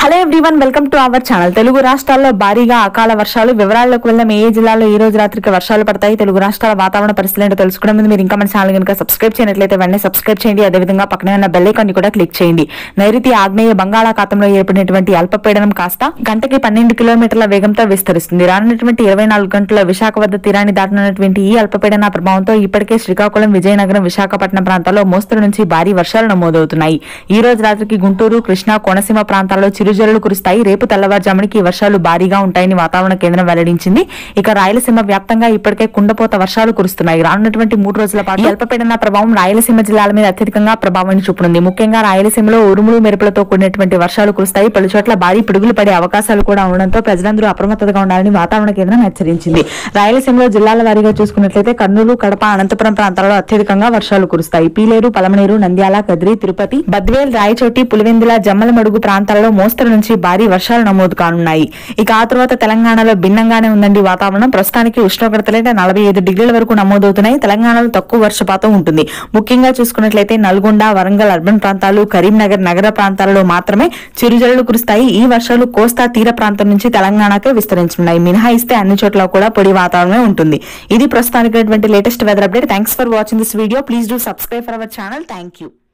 hello everyone welcome to our channel Telugu రాష్ట్రాల్లో భారీగా అకాల వర్షాలు వివరాల్లోకి వెళ్దాం ఏ జిల్లాలో ఈ రోజు రాత్రికి వర్షాలు పడతాయి తెలుగు రాష్ట్రాల వాతావరణ పరిస్థితులు ఏంటో తెలుసుకోవడం ముందు మీరు ఇంకా మన ఛానల్ కనుక సబ్స్క్రైబ్ చేయనట్లయితే వెంటనే సబ్స్క్రైబ్ చేయండి అదేవిధంగా పక్కనే ఉన్న బెల్ ఐకాన్ ని కూడా క్లిక్ చేయండి నైరుతి ఆగ్నేయ బంగాళాఖాతంలో ఏర్పడినటువంటి అల్పపీడనం కాస్త గంటకి పన్నెండు కిలోమీటర్ల వేగంతో విస్తరిస్తుంది రానున్నటువంటి ఇరవై నాలుగు గంటల విశాఖ వద్ద తీరాన్ని దాటనున్నటువంటి ఈ అల్పపీడన ప్రభావంతో ఇప్పటికే శ్రీకాకుళం విజయనగరం విశాఖపట్నం ప్రాంతాల్లో మోస్తరు నుంచి భారీ వర్షాలు నమోదవుతున్నాయి ఈ రోజు రాత్రికి గుంటూరు కృష్ణా కోనసీమ ప్రాంతాల్లో చిరుజల్లులు కురుస్తాయి రేపు తెల్లవారుజామునికి ఈ వర్షాలు భారీగా ఉంటాయని వాతావరణ కేంద్రం వెల్లడించింది ఇక రాయలసీమ వ్యాప్తంగా ఇప్పటికే కుండపోత వర్షాలు కురుస్తున్నాయి రానున్నటువంటి మూడు రోజుల పాటు ఈ అల్పపీడన ప్రభావం రాయలసీమ జిల్లాల మీద అత్యధికంగా ప్రభావాన్ని చూపనుంది ముఖ్యంగా రాయలసీమలో ఉరుములు మెరుపులతో కూడినటువంటి వర్షాలు కురుస్తాయి పలు చోట్ల భారీ పిడుగులు పడే అవకాశాలు కూడా ఉండడంతో ప్రజలందరూ అప్రమత్తతగా ఉండాలని వాతావరణ కేంద్రం హెచ్చరించింది రాయలసీమలో జిల్లాల వారీగా చూసుకున్నట్లయితే కర్నూలు కడప అనంతపురం ప్రాంతాల్లో అత్యధికంగా వర్షాలు కురుస్తాయి పీలేరు పలమనేరు నంద్యాల కదిరి తిరుపతి బద్వేల్ రాయచోటి పులివెందుల జమ్మలమడుగు ప్రాంతాల్లో మోస్తరు నుంచి భారీ వర్షాలు నమోదు కానున్నాయి ఇక ఆ తర్వాత తెలంగాణలో భిన్నంగానే ఉందండి వాతావరణం ప్రస్తుతానికి ఉష్ణోగ్రతలైతే నలభై ఐదు డిగ్రీల వరకు నమోదవుతున్నాయి తెలంగాణలో తక్కువ వర్షపాతం ఉంటుంది ముఖ్యంగా చూసుకున్నట్లయితే నల్గొండ వరంగల్ అర్బన్ ప్రాంతాలు కరీంనగర్ నగర ప్రాంతాలలో మాత్రమే చిరుజల్లులు కురుస్తాయి ఈ వర్షాలు కోస్తా తీర ప్రాంతం నుంచి తెలంగాణకే విస్తరించనున్నాయి మినహాయిస్తే అన్ని చోట్ల కూడా పొడి వాతావరణమే ఉంటుంది ఇది ప్రస్తుతానికి latest weather update thanks for watching this video please do subscribe for our channel thank you